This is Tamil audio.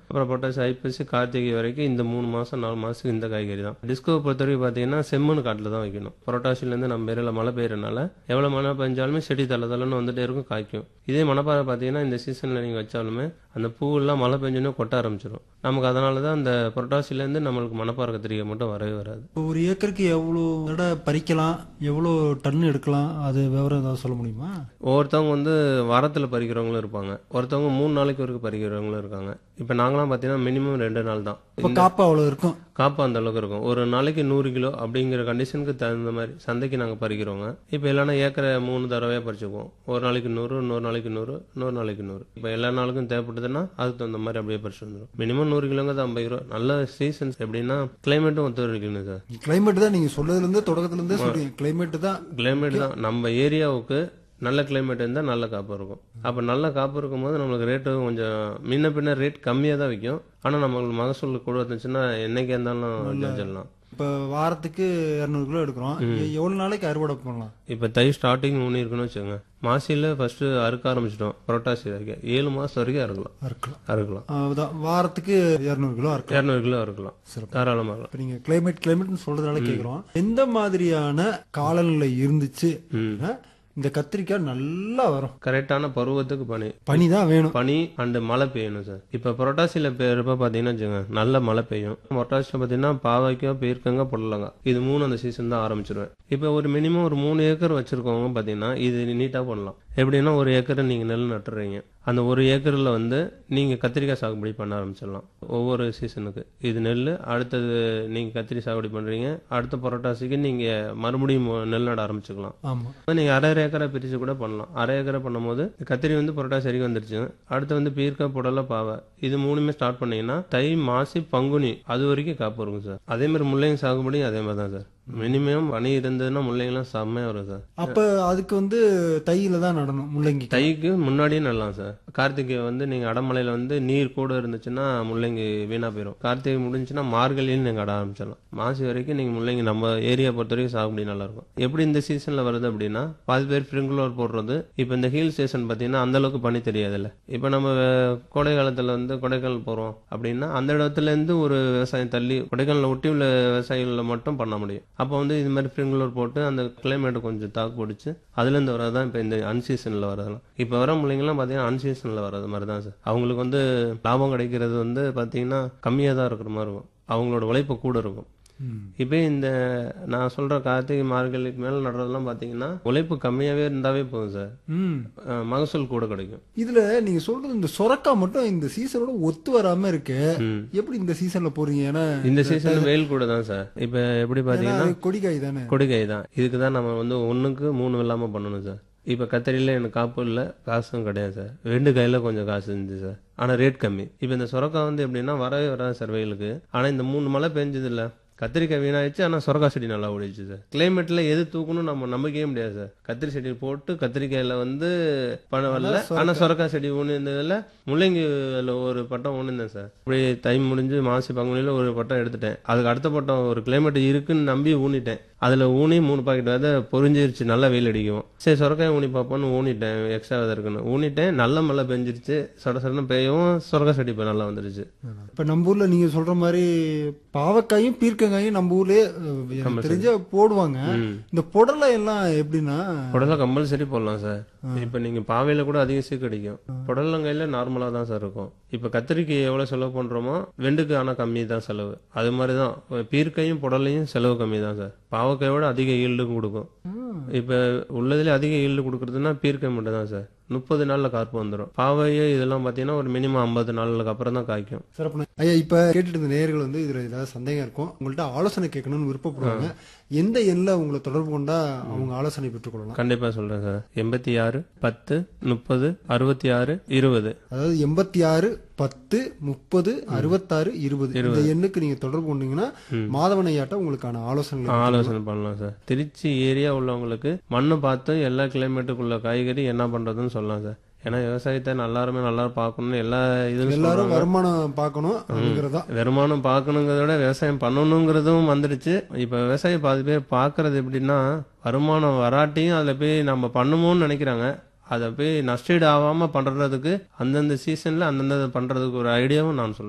அப்புறம் புரட்டாசி ஐப்பசி கார்த்திகை வரைக்கும் இந்த மூணு மாசம் நாலு மாசத்துக்கு இந்த காய்கறி தான் டிஸ்கோ பொறுத்த வரைக்கும் பார்த்தீங்கன்னா செம்மண் காட்டில் தான் வைக்கணும் புரட்டாசிலேருந்து நம்ம ஏரியாவில் மழை பெய்யறனால எவ்வளோ மழை பெஞ்சாலுமே செடி தலை தலைன்னு வந்துட்டே இருக்கும் காய்க்கும் இதே மணப்பாறை பார்த்தீங்கன்னா இந்த சீசனில் நீங்கள் வச்சாலுமே அந்த பூவெல்லாம் மழை பெஞ்சோன்னே கொட்ட ஆரம்பிச்சிடும் நமக்கு அதனால தான் அந்த புரட்டாசிலேருந்து நம்மளுக்கு மணப்பாறை கத்திரிக்காய் மட்டும் வரவே வராது ஒரு ஏக்கருக்கு எவ்வளோ தடவை பறிக்கலாம் எவ்வளோ டன் எடுக்கலாம் அது விவரம் ஏதாவது சொல்ல முடியுமா ஒவ்வொருத்தவங்க வந்து வாரத்தில் பறிக்கிறவங்களும் இருப்பாங்க ஒருத்தவங்க மூணு நாளைக்கு வரைக்கும் பறிக்கிறவங்களும் இருக்காங்க இப்போ நாங்களாம் பார்த்தீங்கன்னா மினிமம் ரெண்டு நாள் தான் இப்போ காப்பா அவ்வளோ இருக்கும் காப்பு அந்த அளவுக்கு இருக்கும் ஒரு நாளைக்கு நூறு கிலோ அப்படிங்கிற கண்டிஷனுக்கு தகுந்த மாதிரி சந்தைக்கு நாங்கள் பறிக்கிறோங்க இப்போ இல்லைன்னா ஏக்கரை மூணு தடவையாக பறிச்சுக்குவோம் ஒரு நாளைக்கு நூறு இன்னொரு நாளைக்கு நூறு இன்னொரு நாளைக்கு நூறு இப்போ எல்லா நாளுக்கும் தேவைப்பட்டதுன்னா அதுக்கு தகுந்த மாதிரி அப்படியே பறிச்சு வந்துடும் மினிமம் நூறு கிலோங்க தான் ஐம்பது கிலோ நல்ல சீசன்ஸ் எப்படின்னா கிளைமேட்டும் ஒத்துழைக்கணும் சார் கிளைமேட் தான் நீங்கள் சொன்னதுலேருந்து தொடக்கத்துலேருந்தே சொல்றீங்க கிளைமேட் தான் கிளைமேட் தான் நம்ம ஏரியாவுக்கு நல்ல கிளைமேட் இருந்தால் நல்ல காப்பு இருக்கும் அப்போ நல்ல காப்பு இருக்கும்போது நம்மளுக்கு ரேட்டு கொஞ்சம் முன்ன பின்ன ரேட் கம்மியாக தான் விற்கும் ஆனால் நம்மளுக்கு மகசூல் கூட இருந்துச்சுன்னா என்னைக்கே இருந்தாலும் வச்சிடலாம் இப்போ வாரத்துக்கு இரநூறு கிலோ எடுக்கிறோம் எவ்வளோ நாளைக்கு அறுவடை பண்ணலாம் இப்போ தை ஸ்டார்டிங் ஒன்று இருக்குன்னு வச்சுக்கோங்க மாசியில் ஃபர்ஸ்ட் அறுக்க ஆரம்பிச்சிட்டோம் புரட்டாசி வரைக்கும் ஏழு மாதம் வரைக்கும் அறுக்கலாம் அறுக்கலாம் அறுக்கலாம் அதான் வாரத்துக்கு இரநூறு கிலோ அறுக்கலாம் இரநூறு கிலோ அறுக்கலாம் சிறப்பு. தாராளமாக இருக்கலாம் இப்போ நீங்கள் கிளைமேட் கிளைமேட்னு சொல்றதுனால கேட்குறோம் எந்த மாதிரியான காலநிலை இருந்துச்சு அப்படின்னா இந்த கத்திரிக்காய் நல்லா வரும் கரெக்டான பருவத்துக்கு பனி பனி தான் வேணும் பனி அண்ட் மழை பெய்யணும் சார் இப்போ புரட்டாசியில் பெய்யறப்ப பார்த்தீங்கன்னா வச்சுக்கோங்க நல்ல மழை பெய்யும் புரட்டாசியில் பார்த்தீங்கன்னா பாவைக்கோ பீர்க்கங்க புடலங்க இது மூணு அந்த சீசன் தான் ஆரம்பிச்சிருவேன் இப்போ ஒரு மினிமம் ஒரு மூணு ஏக்கர் வச்சிருக்கவங்க பார்த்தீங்கன்னா இது நீட்டாக பண்ணலாம் எப்படின்னா ஒரு ஏக்கரை நீங்கள் நெல் நட்டுறீங்க அந்த ஒரு ஏக்கரில் வந்து நீங்கள் கத்திரிக்காய் சாகுபடி பண்ண ஆரம்பிச்சிடலாம் ஒவ்வொரு சீசனுக்கு இது நெல் அடுத்தது நீங்கள் கத்திரி சாகுபடி பண்ணுறீங்க அடுத்த புரட்டாசிக்கு நீங்கள் மறுபடியும் மொ- நெல் நட ஆரம்பிச்சுக்கலாம் ஆமாம் நீங்க அரை அரை ஏக்கரை பிரிச்சு கூட பண்ணலாம் அரை ஏக்கரை பண்ணும்போது கத்திரி வந்து புரட்டாசி வரைக்கும் வந்துருச்சு அடுத்து வந்து பீர்க்க புடலை பாவை இது மூணுமே ஸ்டார்ட் பண்ணீங்கன்னா தை மாசி பங்குனி அது வரைக்கும் காப்பு இருக்கும் சார் அதே மாதிரி முள்ளங்கி சாகுபடி அதே மாதிரி தான் சார் மினிமம் பனி இருந்ததுன்னா முள்ளங்கிலாம் செம்மையா வரும் சார் அப்போ அதுக்கு வந்து தையில தான் நடணும் முள்ளங்கி தைக்கு முன்னாடியே நடலாம் சார் கார்த்திகை வந்து நீங்க அடமலையில வந்து நீர் கூட இருந்துச்சுன்னா முள்ளங்கி வீணா போயிடும் கார்த்திகை முடிஞ்சுன்னா மார்கழியில் நீங்க அட ஆரம்பிச்சிடலாம் மாசி வரைக்கும் நீங்க முள்ளங்கி நம்ம ஏரியா பொறுத்த வரைக்கும் சாகுபடி நல்லா இருக்கும் எப்படி இந்த சீசன்ல வருது அப்படின்னா பாதி பேர் ஸ்ப்ரிங்குலர் போடுறது இப்போ இந்த ஹில் ஸ்டேஷன் பார்த்தீங்கன்னா அந்த அளவுக்கு பனி தெரியாதுல்ல இப்போ நம்ம அஹ், கோடை காலத்துல வந்து கொடைக்கானல் போறோம் அப்படின்னா அந்த இடத்துல இருந்து ஒரு விவசாயம் தள்ளி கொடைக்கானல ஒட்டி உள்ள விவசாயிகளை மட்டும் பண்ண முடியும் அப்போ வந்து இது மாதிரி ஸ்ப்ரிங்குலர் போட்டு அந்த கிளைமேட்டை கொஞ்சம் தாக்கு பிடிச்சி அதுலேருந்து வரதான் இப்போ இந்த அன்சீசனில் வரதெல்லாம் இப்போ வர முள்ளைங்கலாம் பார்த்தீங்கன்னா அன்சீசனில் வர்றது மாதிரி தான் சார் அவங்களுக்கு வந்து லாபம் கிடைக்கிறது வந்து பார்த்தீங்கன்னா கம்மியாக தான் இருக்கிற மாதிரி இருக்கும் அவங்களோட உழைப்பு கூட இருக்கும் ம். இப்போ இந்த நான் சொல்ற கார்த்திகை மார்கழிக்கு மேலே நடுறதெல்லாம் பார்த்தீங்கன்னா உழைப்பு கம்மியாகவே இருந்தாவே போதும் சார் ம் அஹ் மகசூல் கூட கிடைக்கும் இதுல நீங்க சொல்றது இந்த சொரக்கா மட்டும் இந்த சீசனோட ஒத்து வராம இருக்கு ம். எப்படி இந்த சீசன்ல போறீங்க ஏன்னா இந்த சீசன் வெயில் கூட தான் சார் இப்போ எப்படி பார்த்தீங்கன்னா ஏன்னா கொடிக்காய் தானே கொடுகை தான் இதுக்கு தான் நம்ம வந்து ஒண்ணுக்கு மூணு இல்லாமல் பண்ணணும் சார் இப்போ கத்திரியில் எனக்கு காப்பு இல்லை காசும் கிடையாது சார் ரெண்டு கையில் கொஞ்சம் காசு இருந்துச்சு சார் ஆனால் ரேட் கம்மி இப்போ இந்த சுரக்காய் வந்து எப்படின்னா வரவே வராது சார் வெயிலுக்கு ஆனால் இந்த மூணு மழை பெஞ்சது இல்லை கத்திரிக்காய் வீணாயிடுச்சு ஆனால் சுரக்காய் செடி நல்லா ஓடிச்சு சார் கிளைமேட்டில் எது தூக்கணும் நம்ம நம்பிக்கவே முடியாது சார் கத்திரி செடி போட்டு கத்திரிக்காயில் வந்து பணம் வரல ஆனால் சுரக்காய் செடி ஒன்று இருந்ததில் முள்ளங்கி அதுல ஒரு பட்டம் ஒன்று இருந்தேன் சார் இப்படி தை முடிஞ்சு மாசி பங்குனியில் ஒரு பட்டம் எடுத்துட்டேன் அதுக்கு அடுத்த பட்டம் ஒரு கிளைமேட் இருக்குன்னு நம்பி ஊனிட்டேன் அதில் ஊனி மூணு பாக்கெட் விதை பொரிஞ்சிருச்சு நல்லா வெயில் அடிக்கும் சரி சுரக்காய் ஊனி பார்ப்போன்னு ஊனிட்டேன் எக்ஸ்ட்ரா விதை இருக்குன்னு ஊனிட்டேன் நல்ல மழை பெஞ்சிருச்சு சொட சொடன்னு பெய்யவும் சுரக்காய் செடி இப்போ நல்லா வந்துருச்சு இப்ப நம்ம ஊர்ல நீங்க சொல்ற மாதிரி பாவக்காயும் பீர்க்கங்காயும் நம்ம ஊர்லயே அஹ், எனக்கு தெரிஞ்ச போடுவாங்க இந்த புடலை எல்லாம் எப்படின்னா புடலை கம்பல்சரி போடலாம் சார் இப்போ நீங்கள் பாவையில் கூட அதிக சீக்கு அடிக்கும் புடலங்கையில் நார்மலாக தான் சார் இருக்கும் இப்போ கத்திரிக்கு எவ்வளோ செலவு பண்ணுறோமோ வெண்டுக்கு ஆனால் கம்மி தான் செலவு அது மாதிரி தான் பீர்க்கையும் புடலையும் செலவு கம்மி தான் சார் பாவக்காயோட அதிக ஈல்டும் கொடுக்கும் இப்போ உள்ளதுல அதிக ஈல்டு கொடுக்குறதுன்னா பீர்க்கை மட்டும் தான் சார் முப்பது நாளில் கார்ப்பு வந்துடும் பாவையோ இதெல்லாம் பார்த்தீங்கன்னா ஒரு மினிமம் ஐம்பது நாளுக்கு அப்புறம் தான் காய்க்கும் சிறப்பு ஐயா இப்ப கேட்டுட்டு இருந்த நேயர்கள் வந்து இதுல ஏதாவது சந்தேகம் இருக்கும் உங்கள்ட்ட ஆலோசனை கேட்கணும்னு விருப்பப்படுவாங்க எந்த எண்ணில் உங்களை தொடர்பு கொண்டா அவங்க ஆலோசனை பெற்றுக்கொள்ளலாம் கண்டிப்பாக சொல்கிறேன் சார் எண்பத்தி ஆறு பத்து முப்பது அறுபத்தி ஆறு இருபது அதாவது எண்பத்தி ஆறு பத்து முப்பது அறுபத்தாறு இருபது இந்த எண்ணுக்கு நீங்க தொடர்பு கொண்டீங்கன்னா மாதவனையாட்ட உங்களுக்கான ஆலோசனை ஆலோசனை பண்ணலாம் சார் திருச்சி ஏரியா உள்ளவங்களுக்கு மண்ணு பார்த்து எல்லா கிளைமேட்டுக்குள்ள காய்கறி என்ன பண்றதுன்னு சொல்லலாம் சார் ஏன்னா விவசாயத்தை எல்லாருமே நல்லா பார்க்கணும்னு எல்லா இதுவும் எல்லாரும் சொல்றாங்க. வருமானம் பார்க்கணும் அப்படிங்கறதா வருமானம் பார்க்கணுங்கிறத விட விவசாயம் பண்ணணுங்கிறதும் வந்துடுச்சு இப்போ விவசாயம் பாதி பேர் பார்க்கறது எப்படின்னா வருமானம் வராட்டியும் அதில் போய் நம்ம பண்ணுமோன்னு நினைக்கிறாங்க அதை போய் நஷ்டீடு ஆகாம பண்றதுக்கு அந்தந்த சீசன்ல அந்தந்த பண்றதுக்கு ஒரு ஐடியாவும் நான் சொல்றேன்